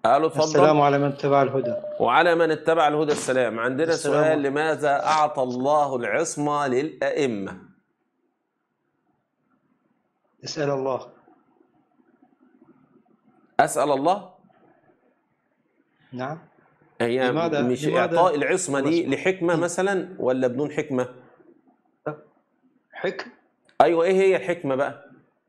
قالوا اتفضل السلام على من اتبع الهدى وعلى من اتبع الهدى السلام عندنا السلام سؤال عليكم. لماذا أعطى الله العصمة للأئمة اسأل الله أسأل الله نعم هي لماذا- مش لماذا إعطاء العصمة دي العصمة؟ لحكمة مثلا ولا بدون حكمة حكم أيوة إيه هي الحكمة بقى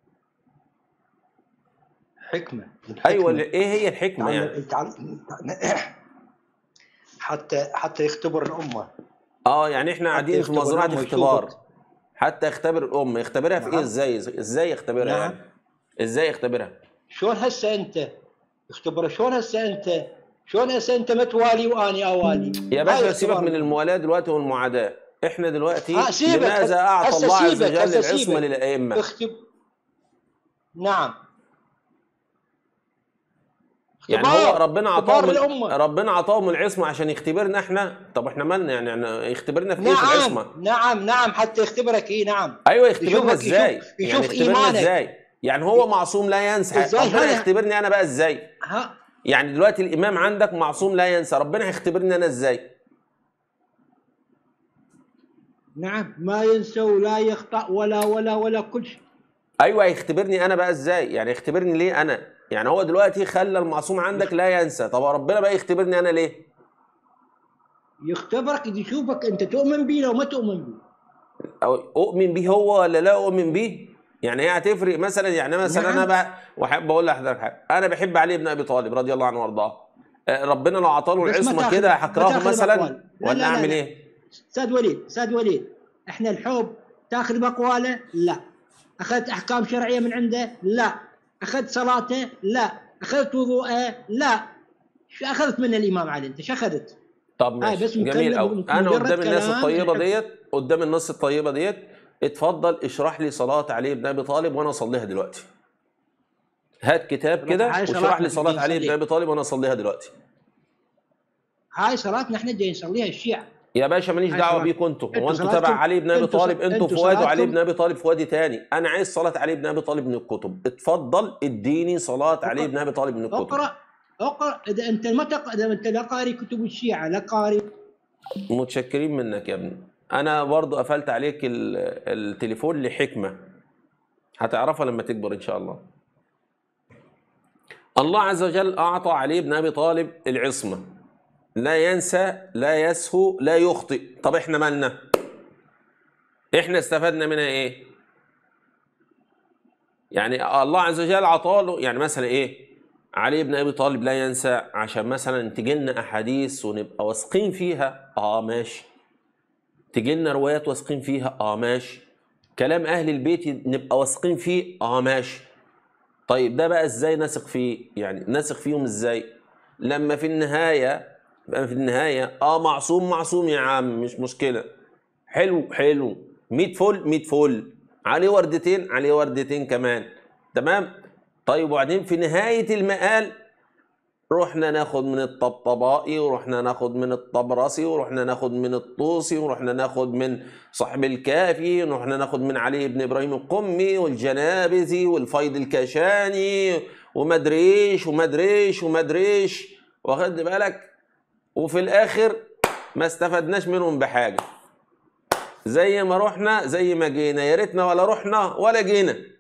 حكمة أيوة الحكمة. إيه هي الحكمة يعني تعال- تعال- حتى حتى يختبر الأمة اه يعني احنا قاعدين في يختبر مزرعة الأمة اختبار ويشوفك. حتى يختبر الأم يختبرها في إيه نعم. إزاي إزاي يختبرها نعم. يعني إزاي يختبرها شلون هسه أنت يختبر شلون هسه أنت شلون هسه أنت متوالي وأني أوالي يا هاي باشا سيبك اختبار. من الموالاة دلوقتي والمعاداة احنا دلوقتي آه، سيبك. لماذا أعطى هسه الله عز سيبك. وجل هسه العصمة سيبك. للأئمة اختب نعم يعني اختبار. هو ربنا اختبار عطاهم الأمة. ربنا عطاهم العصمة عشان يختبرنا احنا طب احنا مالنا يعني يعني يختبرنا في ايه في العصمة نعم نعم نعم حتى يختبرك اي نعم ايوه يختبرنا يشوفك- ازاي يشوف- يعني يشوف يختبرنا إيمانك. ازاي يعني هو معصوم لا ينسى إزاي ربنا هذا؟ يختبرني انا بقى ازاي ها يعني دلوقتي الامام عندك معصوم لا ينسى ربنا هيختبرني انا ازاي نعم ما ينسى ولا يخطأ ولا ولا ولا كل شيء ايوه هيختبرني انا بقى ازاي يعني يختبرني ليه انا يعني هو دلوقتي خلى المعصوم عندك لا ينسى طب ربنا بقى يختبرني انا ليه يختبرك إذا يشوفك انت تؤمن به لو ما تؤمن به أو اؤمن بيه هو ولا لا اؤمن بيه يعني هي هتفرق مثلا يعني مثلا نعم. انا بقى واحب اقول لحضرتك حاجه انا بحب علي بن ابي طالب رضي الله عنه وارضاه آه، ربنا لو عطاله بس ما العصمه تاخذ- كده ما هكرهه تاخذ مثلا بأقوال. لا، ولا لا، لا، اعمل لا. ايه استاذ وليد استاذ وليد احنا الحب تاخذ باقواله لا اخذت احكام شرعيه من عنده لا اخذت صلاته لا اخذت وضوءه لا شو اخذت من الامام علي انت شو اخذت؟ طب هاي ماشي بس مكلم- جميل قوي انا مجرد قدام الناس كلام الطيبه الحب. ديت قدام الناس الطيبه ديت اتفضل اشرح لي صلاه علي بن ابي طالب وانا اصليها دلوقتي هات كتاب كده هاي واشرح صلاتنا لي صلاه بدي علي بن نصليها. ابي طالب وانا اصليها دلوقتي هاي صلاتنا احنا جايين نصليها الشيعة يا باشا ماليش هاي دعوه صلاة. بيكم انتوا انتوا هو انتوا صلاتكم- تبع علي بن ابي انتوا طالب ص- انتوا في انتوا وادي وعلي صلاتكم- بن ابي طالب في وادي تاني انا عايز صلاه علي بن ابي طالب من الكتب اتفضل اديني صلاه علي بن ابي طالب من الكتب اقرا اقرا اذا انت ما تق... اذا انت لا قاري كتب الشيعة لا قاري متشكرين منك يا ابني انا برضو قفلت عليك ال- التليفون لحكمه هتعرفها لما تكبر ان شاء الله الله عز وجل اعطى علي بن ابي طالب العصمه لا ينسى لا يسهو لا يخطئ طب احنا مالنا احنا استفدنا منها ايه يعني الله عز وجل عطاله يعني مثلا ايه علي بن ابي طالب لا ينسى عشان مثلا تجي لنا احاديث ونبقى واثقين فيها اه ماشي تجي لنا روايات واثقين فيها اه ماشي كلام اهل البيت نبقى واثقين فيه اه ماشي طيب ده بقى ازاي نثق فيه يعني نثق فيهم ازاي لما في النهايه بقى في النهايه اه معصوم معصوم يا عم مش مشكله حلو حلو 100 فل 100 فل عليه وردتين عليه وردتين كمان تمام طيب وبعدين في نهايه المقال رحنا ناخد من الطبطبائي ورحنا ناخد من الطبرسي ورحنا ناخد من الطوسي ورحنا ناخد من صاحب الكافي ورحنا ناخد من علي بن ابراهيم القمي والجنابزي والفيض الكشاني ومدريش ومدريش ومدريش واخد بالك وفي الاخر ما استفدناش منهم بحاجه زي ما رحنا زي ما جينا يا ريتنا ولا رحنا ولا جينا